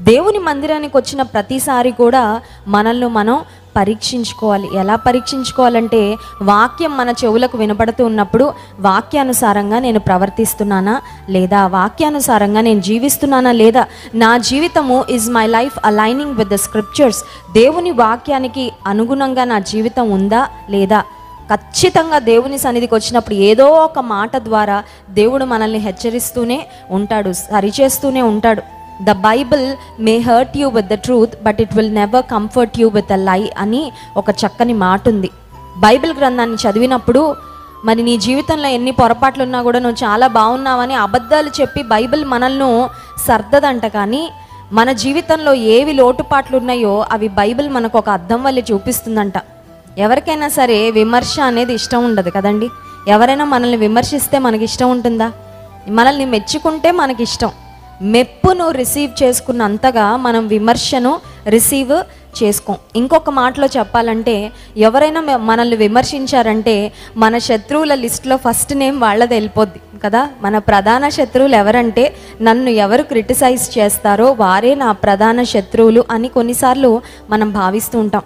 దేవుని మందిరానికి వచ్చిన ప్రతిసారి కూడా మనల్ని మనం పరీక్షించుకోవాలి ఎలా పరీక్షించుకోవాలంటే వాక్యం మన చెవులకు వినపడుతూ ఉన్నప్పుడు వాక్యానుసారంగా నేను ప్రవర్తిస్తున్నానా లేదా వాక్యానుసారంగా నేను జీవిస్తున్నానా లేదా నా జీవితము is my life aligning with the scriptures దేవుని వాక్యానికి అనుగుణంగా నా జీవితం ఉందా లేదా ఖచ్చితంగా దేవుని సన్నిధికి వచ్చినప్పుడు ఏదో ఒక మాట ద్వారా దేవుడు మనల్ని హెచ్చరిస్తూనే ఉంటాడు సరిచేస్తూనే ఉంటాడు the Bible may hurt you with the truth but it will never comfort you with the lie అని ఒక చక్కని మాట ఉంది బైబిల్ గ్రంథాన్ని చదివినప్పుడు మరి నీ జీవితంలో ఎన్ని పొరపాట్లు ఉన్నా కూడా నువ్వు చాలా బాగున్నావని అబద్ధాలు చెప్పి బైబిల్ మనల్ని సర్దదంట కానీ మన జీవితంలో ఏవి లోటుపాట్లు ఉన్నాయో అవి బైబిల్ మనకు ఒక అర్థం వల్ల చూపిస్తుందంట ఎవరికైనా సరే విమర్శ అనేది ఇష్టం ఉండదు కదండి ఎవరైనా మనల్ని విమర్శిస్తే మనకి ఇష్టం ఉంటుందా మనల్ని మెచ్చుకుంటే మనకి ఇష్టం మెప్పును రిసీవ్ చేసుకున్నంతగా మనం విమర్శను రిసీవ్ చేసుకోం ఇంకొక మాటలో చెప్పాలంటే ఎవరైనా మె- మనల్ని విమర్శించారంటే మన శత్రువుల లిస్ట్లో ఫస్ట్ నేమ్ వాళ్ళది వెళ్ళిపోద్ది కదా మన ప్రధాన శత్రువులు ఎవరంటే నన్ను ఎవరు క్రిటిసైజ్ చేస్తారో వారే నా ప్రధాన శత్రువులు అని కొన్నిసార్లు మనం భావిస్తూ ఉంటాం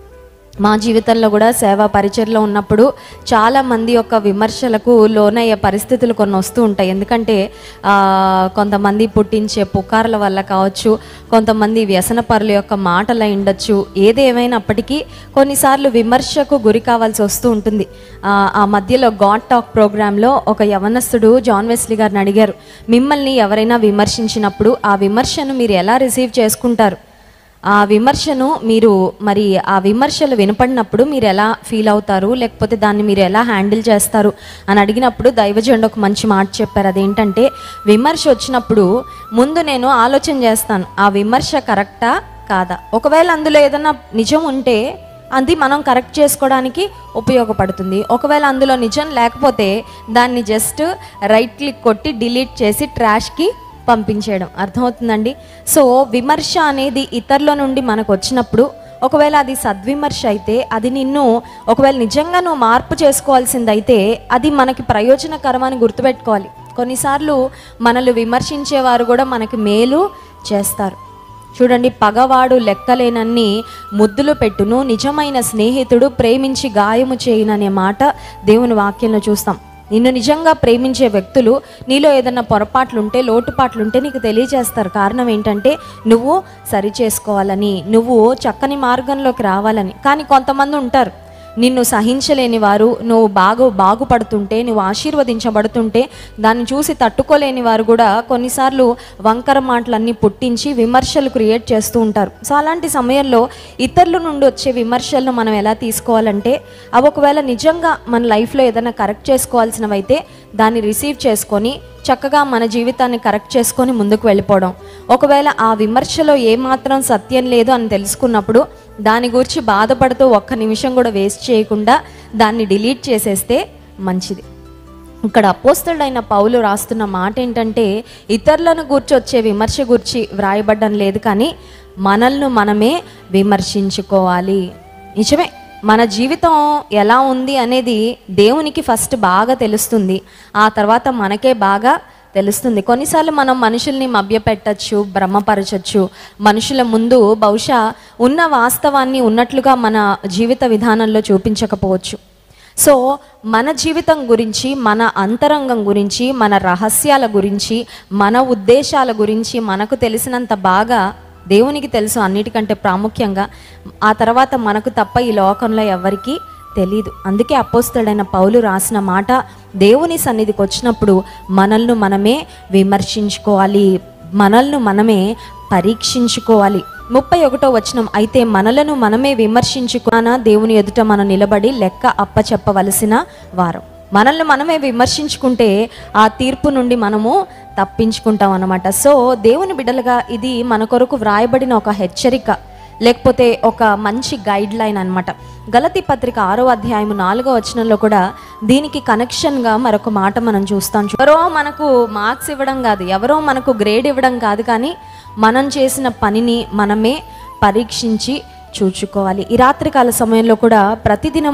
మా జీవితంలో కూడా సేవా పరిచయలో ఉన్నప్పుడు చాలా మంది యొక్క విమర్శలకు లోనయ్యే పరిస్థితులు కొన్ని వస్తూ ఉంటాయి ఎందుకంటే ఆ, కొంతమంది పుట్టించే పుకార్ల వల్ల కావచ్చు కొంతమంది వ్యసనపరుల యొక్క మాటలు అయి ఉండొచ్చు ఏది ఏమైనప్పటికీ కొన్నిసార్లు విమర్శకు గురి కావాల్సి వస్తూ ఉంటుంది ఆ, ఆ మధ్యలో గాడ్ టాక్ ప్రోగ్రాంలో ఒక యవనస్తుడు జాన్ వెస్లీ గారిని అడిగారు మిమ్మల్ని ఎవరైనా విమర్శించినప్పుడు ఆ విమర్శను మీరు ఎలా రిసీవ్ చేసుకుంటారు ఆ విమర్శను మీరు మరి ఆ విమర్శలు వినపడినప్పుడు మీరు ఎలా ఫీల్ అవుతారు లేకపోతే దాన్ని మీరు ఎలా హ్యాండిల్ చేస్తారు అని అడిగినప్పుడు దైవజండు ఒక మంచి మాట చెప్పారు అదేంటంటే విమర్శ వచ్చినప్పుడు ముందు నేను ఆలోచన చేస్తాను ఆ విమర్శ కరెక్టా కాదా ఒకవేళ అందులో ఏదైనా నిజం ఉంటే అది మనం కరెక్ట్ చేసుకోవడానికి ఉపయోగపడుతుంది ఒకవేళ అందులో నిజం లేకపోతే దాన్ని జస్ట్ రైట్ క్లిక్ కొట్టి డిలీట్ చేసి ట్రాష్కి పంపించేయడం అర్థమవుతుందండి సో విమర్శ అనేది ఇతరుల నుండి మనకు వచ్చినప్పుడు ఒకవేళ అది సద్విమర్శ అయితే అది నిన్ను ఒకవేళ నిజంగా నువ్వు మార్పు చేసుకోవాల్సిందైతే అది మనకి ప్రయోజనకరం అని గుర్తుపెట్టుకోవాలి కొన్నిసార్లు మనల్ని విమర్శించేవారు కూడా మనకి మేలు చేస్తారు చూడండి పగవాడు లెక్కలేనన్ని ముద్దులు పెట్టును నిజమైన స్నేహితుడు ప్రేమించి గాయము చేయుననే మాట దేవుని వాక్యంలో చూస్తాం నిన్ను నిజంగా ప్రేమించే వ్యక్తులు నీలో ఏదైనా పొరపాట్లుంటే లోటుపాట్లుంటే నీకు తెలియజేస్తారు కారణం ఏంటంటే నువ్వు సరి చేసుకోవాలని నువ్వు చక్కని మార్గంలోకి రావాలని కానీ కొంతమంది ఉంటారు నిన్ను సహించలేని వారు నువ్వు బాగు బాగుపడుతుంటే నువ్వు ఆశీర్వదించబడుతుంటే దాన్ని చూసి తట్టుకోలేని వారు కూడా కొన్నిసార్లు వంకర మాటలన్నీ పుట్టించి విమర్శలు క్రియేట్ చేస్తూ ఉంటారు సో అలాంటి సమయంలో ఇతరుల నుండి వచ్చే విమర్శలను మనం ఎలా తీసుకోవాలంటే అవి ఒకవేళ నిజంగా మన లైఫ్లో ఏదైనా కరెక్ట్ చేసుకోవాల్సినవైతే దాన్ని రిసీవ్ చేసుకొని చక్కగా మన జీవితాన్ని కరెక్ట్ చేసుకొని ముందుకు వెళ్ళిపోవడం ఒకవేళ ఆ విమర్శలో ఏమాత్రం సత్యం లేదు అని తెలుసుకున్నప్పుడు దాని గురించి బాధపడుతూ ఒక్క నిమిషం కూడా వేస్ట్ చేయకుండా దాన్ని డిలీట్ చేసేస్తే మంచిది ఇక్కడ అపోస్తలుడైన పౌలు రాస్తున్న మాట ఏంటంటే ఇతరులను గూర్చి వచ్చే విమర్శ గురించి వ్రాయబడ్డం లేదు కానీ మనల్ని మనమే విమర్శించుకోవాలి నిజమే మన జీవితం ఎలా ఉంది అనేది దేవునికి ఫస్ట్ బాగా తెలుస్తుంది ఆ తర్వాత మనకే బాగా తెలుస్తుంది కొన్నిసార్లు మనం మనుషుల్ని మభ్యపెట్టచ్చు భ్రమపరచచ్చు మనుషుల ముందు బహుశా ఉన్న వాస్తవాన్ని ఉన్నట్లుగా మన జీవిత విధానంలో చూపించకపోవచ్చు సో మన జీవితం గురించి మన అంతరంగం గురించి మన రహస్యాల గురించి మన ఉద్దేశాల గురించి మనకు తెలిసినంత బాగా దేవునికి తెలుసు అన్నిటికంటే ప్రాముఖ్యంగా ఆ తర్వాత మనకు తప్ప ఈ లోకంలో ఎవరికీ తెలీదు అందుకే అపోస్తడైన పౌలు రాసిన మాట దేవుని సన్నిధికి వచ్చినప్పుడు మనల్ని మనమే విమర్శించుకోవాలి మనల్ని మనమే పరీక్షించుకోవాలి ముప్పై ఒకటో వచనం అయితే మనలను మనమే విమర్శించుకున్నా దేవుని ఎదుట మనం నిలబడి లెక్క అప్పచెప్పవలసిన వారం మనల్ని మనమే విమర్శించుకుంటే ఆ తీర్పు నుండి మనము తప్పించుకుంటాం అన్నమాట సో దేవుని బిడ్డలుగా ఇది మన కొరకు వ్రాయబడిన ఒక హెచ్చరిక లేకపోతే ఒక మంచి గైడ్ లైన్ అనమాట గలతి పత్రిక ఆరో అధ్యాయం నాలుగో వచనంలో కూడా దీనికి కనెక్షన్గా మరొక మాట మనం చూస్తాం ఎవరో మనకు మార్క్స్ ఇవ్వడం కాదు ఎవరో మనకు గ్రేడ్ ఇవ్వడం కాదు కానీ మనం చేసిన పనిని మనమే పరీక్షించి చూచుకోవాలి ఈ రాత్రికాల సమయంలో కూడా ప్రతిదినము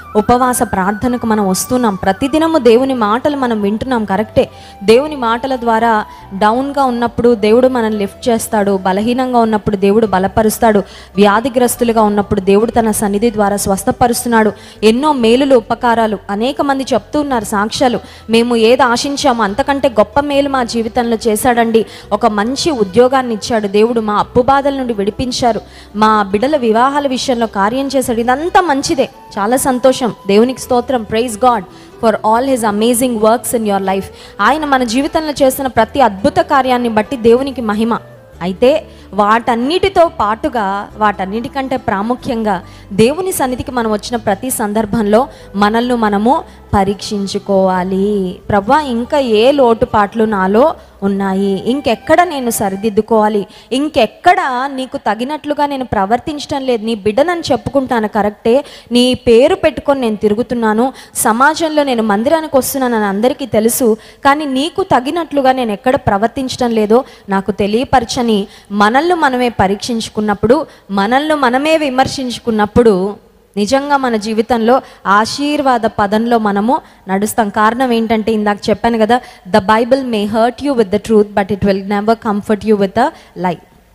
ఉపవాస ప్రార్థనకు మనం వస్తున్నాం ప్రతిదినము దేవుని మాటలు మనం వింటున్నాం కరెక్టే దేవుని మాటల ద్వారా డౌన్గా ఉన్నప్పుడు దేవుడు మనం లిఫ్ట్ చేస్తాడు బలహీనంగా ఉన్నప్పుడు దేవుడు బలపరుస్తాడు వ్యాధిగ్రస్తులుగా ఉన్నప్పుడు దేవుడు తన సన్నిధి ద్వారా స్వస్థపరుస్తున్నాడు ఎన్నో మేలులు ఉపకారాలు అనేక మంది చెప్తూ ఉన్నారు సాక్ష్యాలు మేము ఏది ఆశించామో అంతకంటే గొప్ప మేలు మా జీవితంలో చేశాడండి ఒక మంచి ఉద్యోగాన్ని ఇచ్చాడు దేవుడు మా అప్పు బాధల నుండి విడిపించారు మా బిడ్డల వివాహాల విషయంలో కార్యం చేశాడు ఇదంతా మంచిదే చాలా సంతోషం దేవునికి స్తోత్రం praise God for all his amazing works in your life ఆయన మన జీవితంలో చేసిన ప్రతి అద్భుత కార్యాన్ని బట్టి దేవునికి మహిమ అయితే వాటన్నిటితో పాటుగా వాటన్నిటికంటే ప్రాముఖ్యంగా దేవుని సన్నిధికి మనం వచ్చిన ప్రతి సందర్భంలో మనల్ని మనము పరీక్షించుకోవాలి ప్రభా ఇంకా ఏ లోటుపాట్లు నాలో ఉన్నాయి ఇంకెక్కడ నేను సరిదిద్దుకోవాలి ఇంకెక్కడ నీకు తగినట్లుగా నేను ప్రవర్తించడం లేదు నీ బిడ్డనని చెప్పుకుంటాను కరెక్టే నీ పేరు పెట్టుకొని నేను తిరుగుతున్నాను సమాజంలో నేను మందిరానికి వస్తున్నానని అందరికీ తెలుసు కానీ నీకు తగినట్లుగా నేను ఎక్కడ ప్రవర్తించడం లేదో నాకు తెలియపరచని మనల్ని మనమే పరీక్షించుకున్నప్పుడు మనల్ని మనమే విమర్శించుకున్నప్పుడు నిజంగా మన జీవితంలో ఆశీర్వాద పదంలో మనము నడుస్తాం కారణం ఏంటంటే ఇందాక చెప్పాను కదా the Bible may hurt you with the truth but it will never comfort you with the lie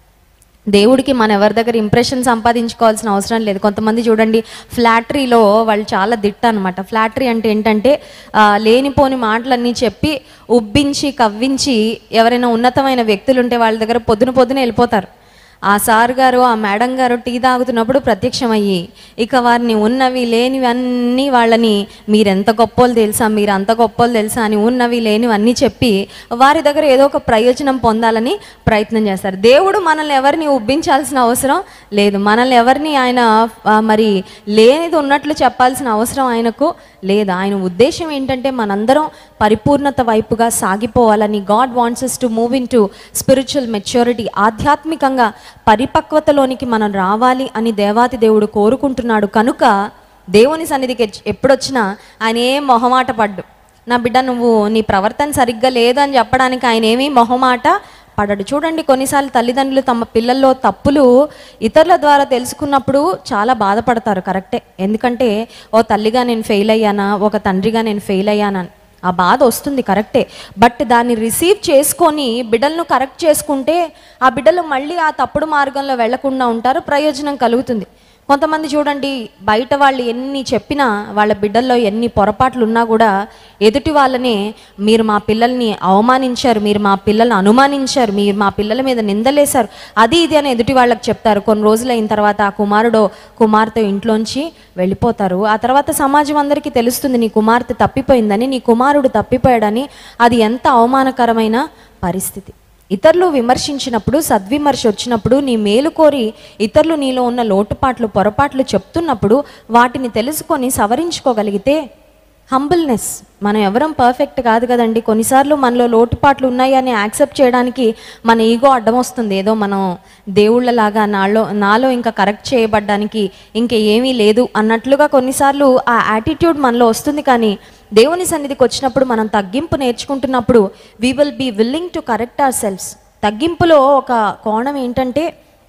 దేవుడికి మన ఎవరి దగ్గర ఇంప్రెషన్ సంపాదించుకోవాల్సిన అవసరం లేదు కొంతమంది చూడండి ఫ్లాటరీలో వాళ్ళు చాలా దిట్ట అనమాట ఫ్లాటరీ అంటే ఏంటంటే ఆ, లేనిపోని మాటలన్నీ చెప్పి ఉబ్బించి కవ్వించి ఎవరైనా ఉన్నతమైన వ్యక్తులు ఉంటే వాళ్ళ దగ్గర పొద్దున పొద్దున వెళ్ళిపోతారు ఆ సార్ గారు ఆ మేడం గారు టీ తాగుతున్నప్పుడు ప్రత్యక్షమయ్యి ఇక వారిని ఉన్నవి లేనివి అన్నీ వాళ్ళని మీరెంత గొప్పోలు తెలుసా మీరు అంత గొప్పోలు తెలుసా అని ఉన్నవి లేనివి అన్నీ చెప్పి వారి దగ్గర ఏదో ఒక ప్రయోజనం పొందాలని ప్రయత్నం చేస్తారు దేవుడు మనల్ని ఎవరిని ఉబ్బించాల్సిన అవసరం లేదు మనల్ని ఎవరిని ఆయన ఆ, మరి లేనిది ఉన్నట్లు చెప్పాల్సిన అవసరం ఆయనకు లేదు ఆయన ఉద్దేశం ఏంటంటే మనందరం పరిపూర్ణత వైపుగా సాగిపోవాలని God wants to move into spiritual maturity ఆధ్యాత్మికంగా పరిపక్వతలోనికి మనం రావాలి అని దేవాతి దేవుడు కోరుకుంటున్నాడు కనుక దేవుని సన్నిధికి ఎచ్- ఎప్పుడొచ్చినా ఆయన ఏం మొహమాట పడ్డు నా బిడ్డ నువ్వు నీ ప్రవర్తన సరిగ్గా లేదని చెప్పడానికి ఆయన ఏమీ మొహమాట పడడు చూడండి కొన్నిసార్లు తల్లిదండ్రులు తమ పిల్లల్లో తప్పులు ఇతరుల ద్వారా తెలుసుకున్నప్పుడు చాలా బాధపడతారు కరెక్టే ఎందుకంటే ఓ తల్లిగా నేను ఫెయిల్ అయ్యానా ఒక తండ్రిగా నేను ఫెయిల్ అయ్యానని ఆ బాధ వస్తుంది కరెక్టే బట్ దాన్ని రిసీవ్ చేసుకొని బిడ్డలను కరెక్ట్ చేసుకుంటే ఆ బిడ్డలు మళ్ళీ ఆ తప్పుడు మార్గంలో వెళ్లకుండా ఉంటారు ప్రయోజనం కలుగుతుంది కొంతమంది చూడండి బయట వాళ్ళు ఎన్ని చెప్పినా వాళ్ళ బిడ్డల్లో ఎన్ని పొరపాట్లు ఉన్నా కూడా ఎదుటి వాళ్ళనే మీరు మా పిల్లల్ని అవమానించారు మీరు మా పిల్లల్ని అనుమానించారు మీరు మా పిల్లల మీద నిందలేశారు అది ఇది అని ఎదుటి వాళ్ళకి చెప్తారు కొన్ని రోజులు అయిన తర్వాత ఆ కుమారుడో కుమార్తె ఇంట్లోంచి వెళ్ళిపోతారు ఆ తర్వాత సమాజం అందరికీ తెలుస్తుంది నీ కుమార్తె తప్పిపోయిందని నీ కుమారుడు తప్పిపోయాడని అది ఎంత అవమానకరమైన పరిస్థితి ఇతరులు విమర్శించినప్పుడు సద్విమర్శ వచ్చినప్పుడు నీ మేలు కోరి ఇతరులు నీలో ఉన్న లోటుపాట్లు పొరపాట్లు చెప్తున్నప్పుడు వాటిని తెలుసుకొని సవరించుకోగలిగితే హంబుల్నెస్ మనం ఎవరం పర్ఫెక్ట్ కాదు కదండి కొన్నిసార్లు మనలో లోటుపాట్లు ఉన్నాయి అని యాక్సెప్ట్ చేయడానికి మన ఈగో అడ్డం వస్తుంది ఏదో మనం దేవుళ్ళలాగా నాలో నాలో ఇంకా కరెక్ట్ చేయబడ్డానికి ఇంకా ఏమీ లేదు అన్నట్లుగా కొన్నిసార్లు ఆ యాటిట్యూడ్ మనలో వస్తుంది కానీ దేవుని సన్నిధికి వచ్చినప్పుడు మనం తగ్గింపు నేర్చుకుంటున్నప్పుడు we will be willing to correct our selfs తగ్గింపులో ఒక కోణం ఏంటంటే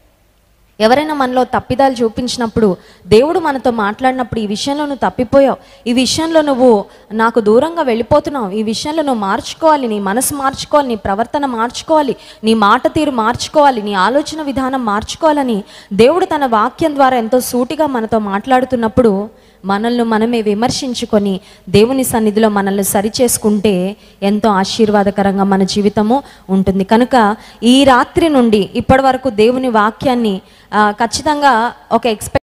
ఎవరైనా మనలో తప్పిదాలు చూపించినప్పుడు దేవుడు మనతో మాట్లాడినప్పుడు ఈ విషయంలో నువ్వు తప్పిపోయావు ఈ విషయంలో నువ్వు నాకు దూరంగా వెళ్ళిపోతున్నావు ఈ విషయంలో నువ్వు మార్చుకోవాలి నీ మనసు మార్చుకోవాలి నీ ప్రవర్తన మార్చుకోవాలి నీ మాట తీరు మార్చుకోవాలి నీ ఆలోచన విధానం మార్చుకోవాలని దేవుడు తన వాక్యం ద్వారా ఎంతో సూటిగా మనతో మాట్లాడుతున్నప్పుడు మనల్ని మనమే విమర్శించుకొని దేవుని సన్నిధిలో మనల్ని సరిచేసుకుంటే ఎంతో ఆశీర్వాదకరంగా మన జీవితము ఉంటుంది కనుక ఈ రాత్రి నుండి ఇప్పటి వరకు దేవుని వాక్యాన్ని ఆ, ఖచ్చితంగా ఒక ఎక్స్పెక్ట్